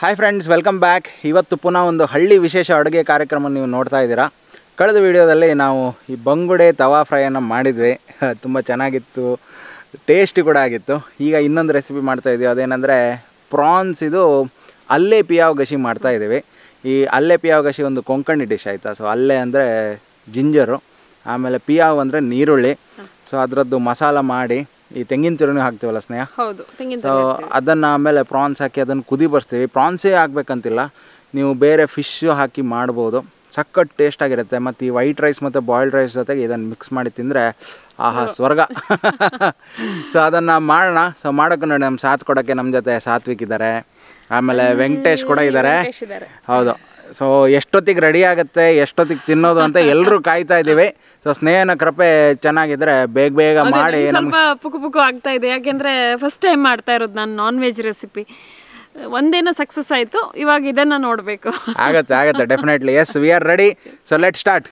Hi friends welcome back ಇವತ್ತು ಪುನಃ ಒಂದು ಹಳ್ಳಿ ವಿಶೇಷ ಅಡುಗೆ ಕಾರ್ಯಕ್ರಮ ನೀವು ನೋಡ್ತಾ ಇದ್ದೀರಾ ಕಳೆದ ವಿಡಿಯೋದಲ್ಲಿ ನಾವು ಈ ಬಂಗುಡೆ ತವಾ ಫ್ರೈಯನ್ನು ಮಾಡಿದ್ವಿ ತುಂಬ ಚೆನ್ನಾಗಿತ್ತು ಟೇಸ್ಟಿ ಕೂಡ ಆಗಿತ್ತು ಈಗ ಇನ್ನೊಂದು ರೆಸಿಪಿ ಮಾಡ್ತಾ ಇದ್ದೀವಿ ಅದೇನೆಂದರೆ ಪ್ರಾನ್ಸ್ ಇದು ಅಲ್ಲೇ ಪಿಯಾವ್ ಗಸಿ ಮಾಡ್ತಾ ಇದ್ದೀವಿ ಈ ಅಲ್ಲೇ ಪಿಯಾವ್ ಗಸಿ ಒಂದು ಕೊಂಕಣಿ ಡಿಶ್ ಆಯಿತಾ ಸೊ ಅಲ್ಲೇ ಅಂದರೆ ಜಿಂಜರು ಆಮೇಲೆ ಪಿಯಾವ್ ಅಂದರೆ ನೀರುಳ್ಳಿ ಸೊ ಅದರದ್ದು ಮಸಾಲ ಮಾಡಿ ಈ ತೆಂಗಿನ ತುರಿನೂ ಹಾಕ್ತೀವಲ್ಲ ಸ್ನೇಹ ಹೌದು ತೆಂಗಿನ ಸೊ ಅದನ್ನು ಆಮೇಲೆ ಪ್ರಾನ್ಸ್ ಹಾಕಿ ಅದನ್ನು ಕುದಿ ಬರ್ಸ್ತೀವಿ ಪ್ರಾನ್ಸೇ ಹಾಕ್ಬೇಕಂತಿಲ್ಲ ನೀವು ಬೇರೆ ಫಿಶ್ಶು ಹಾಕಿ ಮಾಡ್ಬೋದು ಸಖತ್ ಟೇಸ್ಟ್ ಆಗಿರುತ್ತೆ ಮತ್ತು ಈ ವೈಟ್ ರೈಸ್ ಮತ್ತು ಬಾಯ್ಲ್ಡ್ ರೈಸ್ ಜೊತೆಗೆ ಇದನ್ನು ಮಿಕ್ಸ್ ಮಾಡಿ ತಿಂದರೆ ಆಹಾ ಸ್ವರ್ಗ ಸೊ ಅದನ್ನು ಮಾಡೋಣ ಸೊ ಮಾಡೋಕೆ ನೋಡಿ ನಮ್ಮ ಸಾಥ್ ಕೊಡೋಕ್ಕೆ ನಮ್ಮ ಜೊತೆ ಸಾತ್ವಿಕ್ ಇದ್ದಾರೆ ಆಮೇಲೆ ವೆಂಕಟೇಶ್ ಕೂಡ ಇದ್ದಾರೆ ಇದ್ದಾರೆ ಹೌದು ಸೊ ಎಷ್ಟೊತ್ತಿಗೆ ರೆಡಿ ಆಗುತ್ತೆ ಎಷ್ಟೊತ್ತಿಗೆ ತಿನ್ನೋದು ಅಂತ ಎಲ್ಲರೂ ಕಾಯ್ತಾ ಇದ್ದೀವಿ ಸೊ ಸ್ನೇಹನ ಕೃಪೆ ಚೆನ್ನಾಗಿದ್ರೆ ಬೇಗ ಬೇಗ ಮಾಡಿ ಸ್ವಲ್ಪ ಪುಕು ಪುಕು ಆಗ್ತಾ ಇದೆ ಯಾಕೆಂದ್ರೆ ಫಸ್ಟ್ ಟೈಮ್ ಮಾಡ್ತಾ ಇರೋದು ನಾನು ನಾನ್ ವೆಜ್ ರೆಸಿಪಿ ಒಂದೇನೋ ಸಕ್ಸಸ್ ಆಯ್ತು ಇವಾಗ ಇದನ್ನ ನೋಡ್ಬೇಕು ಆಗತ್ತೆ ಆಗತ್ತೆ definitely yes we are ready so let start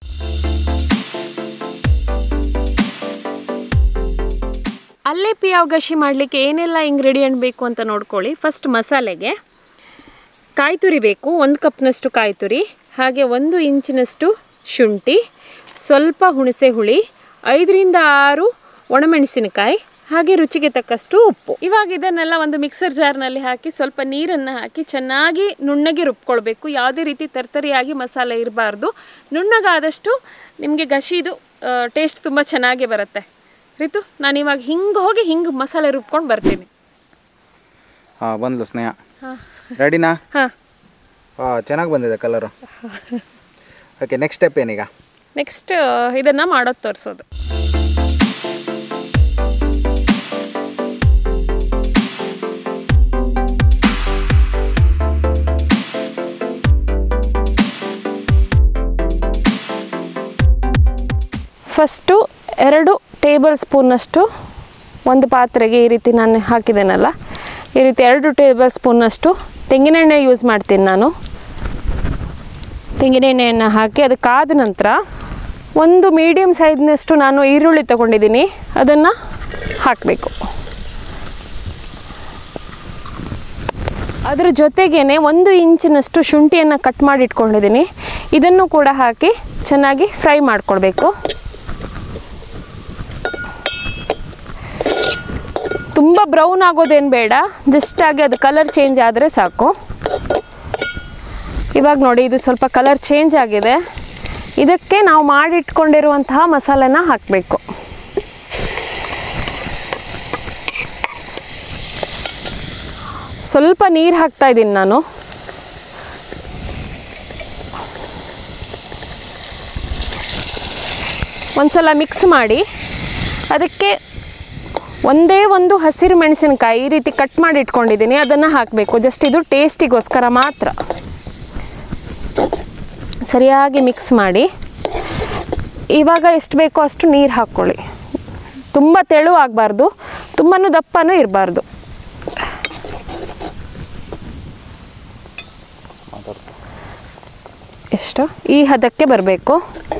ಅಲ್ಲೇ ಪಿಯಾವ್ ಗಶಿ ಮಾಡಲಿಕ್ಕೆ ಏನೆಲ್ಲ ಇಂಗ್ರೀಡಿಯೆಂಟ್ ಬೇಕು ಅಂತ ನೋಡ್ಕೊಳ್ಳಿ ಫಸ್ಟ್ ಮಸಾಲೆಗೆ ಕಾಯಿ ತುರಿ ಬೇಕು ಒಂದು ಕಪ್ನಷ್ಟು ಕಾಯಿ ತುರಿ ಹಾಗೆ ಒಂದು ಇಂಚಿನಷ್ಟು ಶುಂಠಿ ಸ್ವಲ್ಪ ಹುಣಸೆ ಹುಳಿ ಐದರಿಂದ ಆರು ಒಣಮೆಣಸಿನಕಾಯಿ ಹಾಗೆ ರುಚಿಗೆ ತಕ್ಕಷ್ಟು ಉಪ್ಪು ಇವಾಗ ಇದನ್ನೆಲ್ಲ ಒಂದು ಮಿಕ್ಸರ್ ಜಾರ್ನಲ್ಲಿ ಹಾಕಿ ಸ್ವಲ್ಪ ನೀರನ್ನು ಹಾಕಿ ಚೆನ್ನಾಗಿ ನುಣ್ಣಗೆ ರುಬ್ಕೊಳ್ಬೇಕು ಯಾವುದೇ ರೀತಿ ತರ್ತರಿಯಾಗಿ ಮಸಾಲೆ ಇರಬಾರ್ದು ನುಣ್ಣಗಾದಷ್ಟು ನಿಮಗೆ ಗಶಿದು ಟೇಸ್ಟ್ ತುಂಬ ಚೆನ್ನಾಗಿ ಬರುತ್ತೆ ರಿತು ನಾನು ಇವಾಗ ಹಿಂಗೆ ಹೋಗಿ ಹಿಂಗೆ ಮಸಾಲೆ ರುಬ್ಕೊಂಡು ಬರ್ತೀನಿ ಹಾಂ ಬಂದ್ಲು ಸ್ನೇಹ ರೆಡಿನಾ ಹಾಂ ಹಾಂ ಚೆನ್ನಾಗಿ ಬಂದಿದೆ ಕಲರು ಓಕೆ ನೆಕ್ಸ್ಟ್ ಸ್ಟೆಪ್ ಏನೀಗ ನೆಕ್ಸ್ಟ್ ಇದನ್ನು ಮಾಡೋದು ತೋರಿಸೋದು ಫಸ್ಟು ಎರಡು ಟೇಬಲ್ ಸ್ಪೂನಷ್ಟು ಒಂದು ಪಾತ್ರೆಗೆ ಈ ರೀತಿ ನಾನು ಹಾಕಿದ್ದೇನಲ್ಲ ಈ ರೀತಿ ಎರಡು ಟೇಬಲ್ ಸ್ಪೂನಷ್ಟು ತೆಂಗಿನೆಣ್ಣೆ ಯೂಸ್ ಮಾಡ್ತೀನಿ ನಾನು ತೆಂಗಿನೆಣ್ಣೆಯನ್ನು ಹಾಕಿ ಅದು ಕಾದ ನಂತರ ಒಂದು ಮೀಡಿಯಮ್ ಸೈಜ್ನಷ್ಟು ನಾನು ಈರುಳ್ಳಿ ತೊಗೊಂಡಿದ್ದೀನಿ ಅದನ್ನು ಹಾಕಬೇಕು ಅದರ ಜೊತೆಗೇ ಒಂದು ಇಂಚಿನಷ್ಟು ಶುಂಠಿಯನ್ನು ಕಟ್ ಮಾಡಿ ಇಟ್ಕೊಂಡಿದ್ದೀನಿ ಇದನ್ನು ಕೂಡ ಹಾಕಿ ಚೆನ್ನಾಗಿ ಫ್ರೈ ಮಾಡ್ಕೊಳ್ಬೇಕು ತುಂಬ ಬ್ರೌನ್ ಆಗೋದೇನು ಬೇಡ ಜಸ್ಟ್ ಆಗಿ ಅದು ಕಲರ್ ಚೇಂಜ್ ಆದರೆ ಸಾಕು ಇವಾಗ ನೋಡಿ ಇದು ಸ್ವಲ್ಪ ಕಲರ್ ಚೇಂಜ್ ಆಗಿದೆ ಇದಕ್ಕೆ ನಾವು ಮಾಡಿಟ್ಕೊಂಡಿರುವಂತಹ ಮಸಾಲೆನ ಹಾಕಬೇಕು ಸ್ವಲ್ಪ ನೀರು ಹಾಕ್ತಾ ಇದ್ದೀನಿ ನಾನು ಒಂದ್ಸಲ ಮಿಕ್ಸ್ ಮಾಡಿ ಅದಕ್ಕೆ ಒಂದೇ ಒಂದು ಹಸಿರು ಮೆಣಸಿನಕಾಯಿ ಈ ರೀತಿ ಕಟ್ ಮಾಡಿ ಇಟ್ಕೊಂಡಿದ್ದೀನಿ ಅದನ್ನು ಹಾಕಬೇಕು ಜಸ್ಟ್ ಇದು ಟೇಸ್ಟಿಗೋಸ್ಕರ ಮಾತ್ರ ಸರಿಯಾಗಿ ಮಿಕ್ಸ್ ಮಾಡಿ ಇವಾಗ ಎಷ್ಟು ಬೇಕೋ ಅಷ್ಟು ನೀರು ಹಾಕ್ಕೊಳ್ಳಿ ತುಂಬ ತೆಳು ಆಗಬಾರ್ದು ತುಂಬಾ ದಪ್ಪನೂ ಇರಬಾರ್ದು ಎಷ್ಟು ಈ ಹದಕ್ಕೆ ಬರಬೇಕು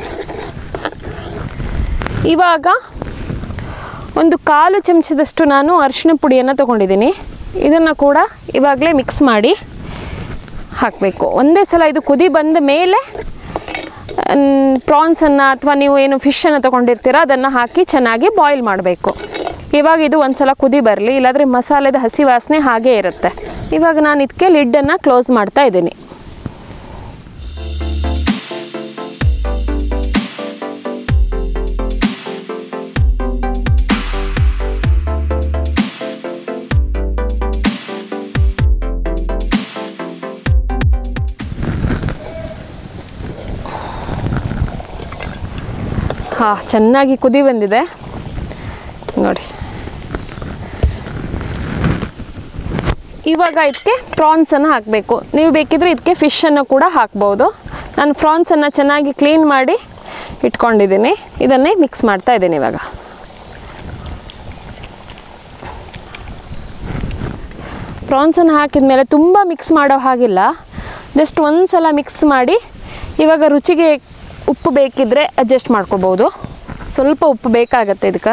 ಇವಾಗ ಒಂದು ಕಾಲು ಚಮಚದಷ್ಟು ನಾನು ಅರಿಶಿನ ಪುಡಿಯನ್ನು ತೊಗೊಂಡಿದ್ದೀನಿ ಇದನ್ನು ಕೂಡ ಇವಾಗಲೇ ಮಿಕ್ಸ್ ಮಾಡಿ ಹಾಕಬೇಕು ಒಂದೇ ಸಲ ಇದು ಕುದಿ ಬಂದ ಮೇಲೆ ಪ್ರಾನ್ಸನ್ನು ಅಥವಾ ನೀವು ಏನು ಫಿಶನ್ನು ತೊಗೊಂಡಿರ್ತೀರ ಅದನ್ನು ಹಾಕಿ ಚೆನ್ನಾಗಿ ಬಾಯ್ಲ್ ಮಾಡಬೇಕು ಇವಾಗ ಇದು ಒಂದು ಸಲ ಕುದಿ ಬರಲಿ ಇಲ್ಲಾಂದರೆ ಮಸಾಲೆದ ಹಸಿ ವಾಸನೆ ಹಾಗೇ ಇರುತ್ತೆ ಇವಾಗ ನಾನು ಇದಕ್ಕೆ ಲಿಡ್ಡನ್ನು ಕ್ಲೋಸ್ ಮಾಡ್ತಾ ಇದ್ದೀನಿ ಹಾಂ ಚೆನ್ನಾಗಿ ಕುದಿ ಬಂದಿದೆ ನೋಡಿ ಇವಾಗ ಇದಕ್ಕೆ ಪ್ರಾನ್ಸನ್ನು ಹಾಕಬೇಕು ನೀವು ಬೇಕಿದ್ರೆ ಇದಕ್ಕೆ ಫಿಶನ್ನು ಕೂಡ ಹಾಕ್ಬೋದು ನಾನು ಪ್ರಾನ್ಸನ್ನು ಚೆನ್ನಾಗಿ ಕ್ಲೀನ್ ಮಾಡಿ ಇಟ್ಕೊಂಡಿದ್ದೀನಿ ಇದನ್ನೇ ಮಿಕ್ಸ್ ಮಾಡ್ತಾ ಇದ್ದೀನಿ ಇವಾಗ ಪ್ರಾನ್ಸನ್ನು ಹಾಕಿದ ಮೇಲೆ ತುಂಬ ಮಿಕ್ಸ್ ಮಾಡೋ ಹಾಗಿಲ್ಲ ಜಸ್ಟ್ ಒಂದು ಸಲ ಮಿಕ್ಸ್ ಮಾಡಿ ಇವಾಗ ರುಚಿಗೆ ಉಪ್ಪು ಬೇಕಿದ್ದರೆ ಅಡ್ಜಸ್ಟ್ ಮಾಡ್ಕೊಬೋದು ಸ್ವಲ್ಪ ಉಪ್ಪು ಬೇಕಾಗತ್ತೆ ಇದಕ್ಕೆ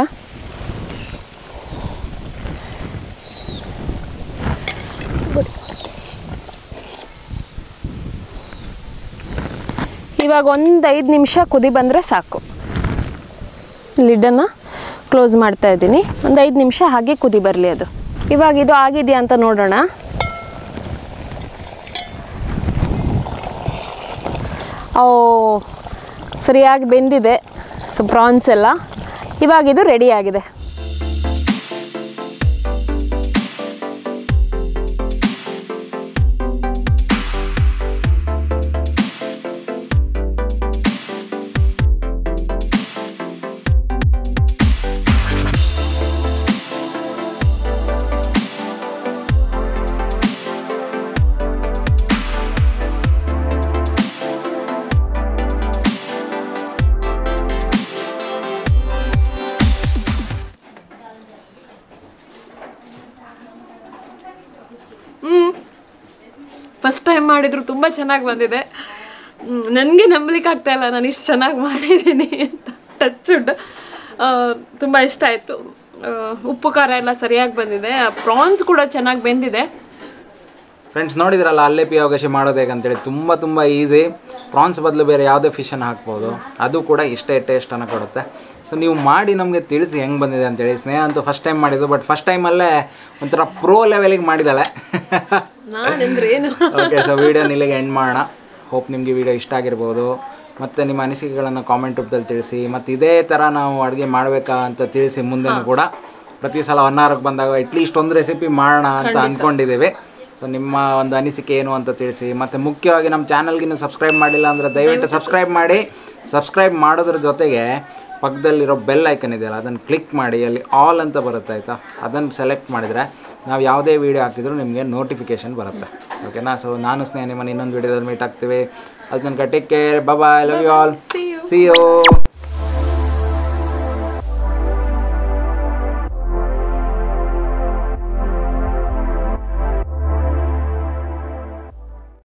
ಇವಾಗ ಒಂದು ಐದು ನಿಮಿಷ ಕುದಿ ಬಂದರೆ ಸಾಕು ಲಿಡ್ಡನ್ನು ಕ್ಲೋಸ್ ಮಾಡ್ತಾ ಇದ್ದೀನಿ ಒಂದು ಐದು ನಿಮಿಷ ಹಾಗೆ ಕುದಿ ಬರಲಿ ಅದು ಇವಾಗ ಇದು ಆಗಿದೆಯಾ ಅಂತ ನೋಡೋಣ ಓ ಸರಿಯಾಗಿ ಬೆಂದಿದೆ ಸೊ ಪ್ರಾನ್ಸ್ ಎಲ್ಲ ಇವಾಗ ಇದು ರೆಡಿ ಆಗಿದೆ ಫಸ್ಟ್ ಟೈಮ್ ಮಾಡಿದ್ರು ತುಂಬ ಚೆನ್ನಾಗಿ ಬಂದಿದೆ ನನಗೆ ನಂಬಲಿಕ್ಕೆ ಆಗ್ತಾ ಇಲ್ಲ ನಾನು ಇಷ್ಟು ಚೆನ್ನಾಗಿ ಮಾಡಿದ್ದೀನಿ ಅಂತ ಟಚ್ ಉಡ್ ತುಂಬ ಇಷ್ಟ ಆಯಿತು ಉಪ್ಪು ಖಾರ ಎಲ್ಲ ಸರಿಯಾಗಿ ಬಂದಿದೆ ಪ್ರಾನ್ಸ್ ಕೂಡ ಚೆನ್ನಾಗಿ ಬೆಂದಿದೆ ಫ್ರೆಂಡ್ಸ್ ನೋಡಿದ್ರಲ್ಲ ಅಲ್ಲೇ ಪಿ ಅವಕಾಶ ಮಾಡೋದು ಹೇಗಂತೇಳಿ ತುಂಬ ತುಂಬ ಈಸಿ ಪ್ರಾನ್ಸ್ ಬದಲು ಬೇರೆ ಯಾವುದೇ ಫಿಶನ್ನು ಹಾಕ್ಬೋದು ಅದು ಕೂಡ ಇಷ್ಟೇ ಟೇಸ್ಟನ್ನು ಕೊಡುತ್ತೆ ಸೊ ನೀವು ಮಾಡಿ ನಮಗೆ ತಿಳಿಸಿ ಹೆಂಗೆ ಬಂದಿದೆ ಅಂತೇಳಿ ಸ್ನೇಹ ಅಂತೂ ಫಸ್ಟ್ ಟೈಮ್ ಮಾಡಿದ್ದು ಬಟ್ ಫಸ್ಟ್ ಟೈಮಲ್ಲೇ ಒಂಥರ ಪ್ರೋ ಲೆವೆಲಿಗೆ ಮಾಡಿದ್ದಾಳೆ ನಾನೆಂದ್ರೆ ಏನು ಓಕೆ ಸೊ ವೀಡಿಯೋನ ಇಲ್ಲಿಗೆ ಎಂಡ್ ಮಾಡೋಣ ಹೋಪ್ ನಿಮಗೆ ವಿಡಿಯೋ ಇಷ್ಟ ಆಗಿರ್ಬೋದು ಮತ್ತು ನಿಮ್ಮ ಅನಿಸಿಕೆಗಳನ್ನು ಕಾಮೆಂಟ್ ರೂಪದಲ್ಲಿ ತಿಳಿಸಿ ಮತ್ತು ಇದೇ ಥರ ನಾವು ಅಡುಗೆ ಮಾಡಬೇಕಾ ಅಂತ ತಿಳಿಸಿ ಮುಂದೆನೂ ಕೂಡ ಪ್ರತಿ ಸಲ ಒನ್ ಅವರ್ಗೆ ಬಂದಾಗ ಅಟ್ಲೀಸ್ಟ್ ಒಂದು ರೆಸಿಪಿ ಮಾಡೋಣ ಅಂತ ಅಂದ್ಕೊಂಡಿದ್ದೀವಿ ಸೊ ನಿಮ್ಮ ಒಂದು ಅನಿಸಿಕೆ ಏನು ಅಂತ ತಿಳಿಸಿ ಮತ್ತು ಮುಖ್ಯವಾಗಿ ನಮ್ಮ ಚಾನಲ್ಗಿನ್ನೂ ಸಬ್ಸ್ಕ್ರೈಬ್ ಮಾಡಿಲ್ಲ ಅಂದರೆ ದಯವಿಟ್ಟು ಸಬ್ಸ್ಕ್ರೈಬ್ ಮಾಡಿ ಸಬ್ಸ್ಕ್ರೈಬ್ ಮಾಡೋದ್ರ ಜೊತೆಗೆ ಪಕ್ಕದಲ್ಲಿರೋ ಬೆಲ್ ಐಕನ್ ಇದೆಯಲ್ಲ ಅದನ್ನು ಕ್ಲಿಕ್ ಮಾಡಿ ಅಲ್ಲಿ ಆಲ್ ಅಂತ ಬರುತ್ತೆ ಆಯಿತಾ ಅದನ್ನು ಸೆಲೆಕ್ಟ್ ಮಾಡಿದರೆ ನಾವು ಯಾವುದೇ ವೀಡಿಯೋ ಹಾಕಿದ್ರು ನಿಮಗೆ ನೋಟಿಫಿಕೇಶನ್ ಬರುತ್ತೆ ಓಕೆನಾ ಸೊ ನಾನು ಸ್ನೇಹ ನಿಮ್ಮನ್ನು ಇನ್ನೊಂದು ವೀಡಿಯೋದಲ್ಲಿ ಮೀಟ್ ಆಗ್ತೀವಿ ಅದು ತನಕ take care bye love you all See you. See you